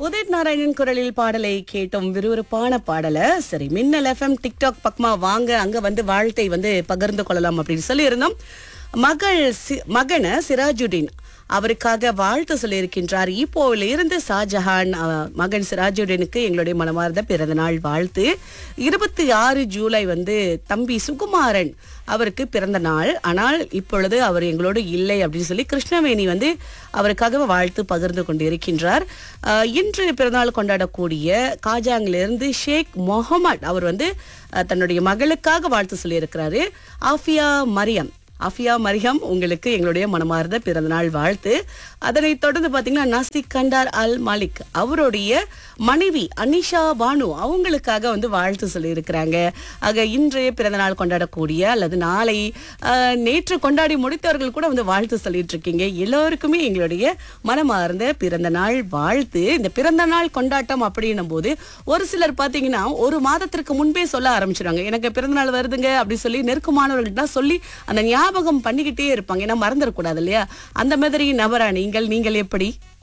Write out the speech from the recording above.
உதித் நாராயணன் குரலில் பாடலை கேட்டோம் விறுவிறுப்பான பாடல சரி மின்னல் எஃப்எம் டிக்டாக் பக்கமா வாங்க அங்க வந்து வாழ்த்தை வந்து பகிர்ந்து கொள்ளலாம் அப்படின்னு சொல்லி இருந்தோம் மகள் சி- மகன சிராஜுddin அவருக்காக வாழ்த்து சொல்லியிருக்கின்றார் இப்போல இருந்து ஷாஜஹான் அஹ், மகன் சிராஜுddinக்கு எங்களுடைய மனமார்ந்த பிறந்த நாள் வாழ்த்து இருபத்தி ஆறு ஜூலை வந்து தம்பி சுகுமாரன் அவருக்கு பிறந்த நாள் ஆனால் இப்பொழுது அவர் எங்களோடு இல்லை அப்படின்னு சொல்லி கிருஷ்ணவேணி வந்து அவருக்காக வாழ்த்து பகிர்ந்து கொண்டிருக்கின்றார் அஹ், இன்று பிறந்தநாள் கொண்டாடக்கூடிய காஜாங்கிலிருந்து ஷேக் முகமது அவர் வந்து அஹ், தன்னுடைய மகளுக்காக வாழ்த்து சொல்லியிருக்கிறாரு ஆஃபியா மரியம் ஆஃபியா மரியம் உங்களுக்கு எங்களுடைய மனமார்ந்த பிறந்தநாள் வாழ்த்து அதனைத் தொடர்ந்து பார்த்தீங்கன்னா நாசிக் கண்டார் அல் மாலிக் அவருடைய மனைவி அனிஷா பானு அவங்களுக்காக வந்து வாழ்த்து சொல்லியிருக்கிறாங்க ஆக இன்றைய பிறந்தநாள் கொண்டாடக்கூடிய அல்லது நாளை ஆஹ், நேற்று கொண்டாடி முடித்தவர்கள் கூட வந்து வாழ்த்து சொல்லிட்டு இருக்கீங்க எல்லோருக்குமே எங்களுடைய மனமார்ந்த பிறந்த நாள் வாழ்த்து இந்த பிறந்த நாள் கொண்டாட்டம் அப்படின்னும் போது ஒரு சிலர் பார்த்தீங்கன்னா ஒரு மாதத்திற்கு முன்பே சொல்ல ஆரம்பிச்சிடுவாங்க எனக்கு பிறந்த நாள் வருதுங்க அப்படி சொல்லி நெருக்கமானவர்கள்ட்ட சொல்லி அந்த ஞாபகம் பண்ணிக்கிட்டே இருப்பாங்க ஏன்னா மறந்துடக்கூடாது இல்லையா அந்த மாதிரி நபரா நீங்கள் நீங்கள் எப்படி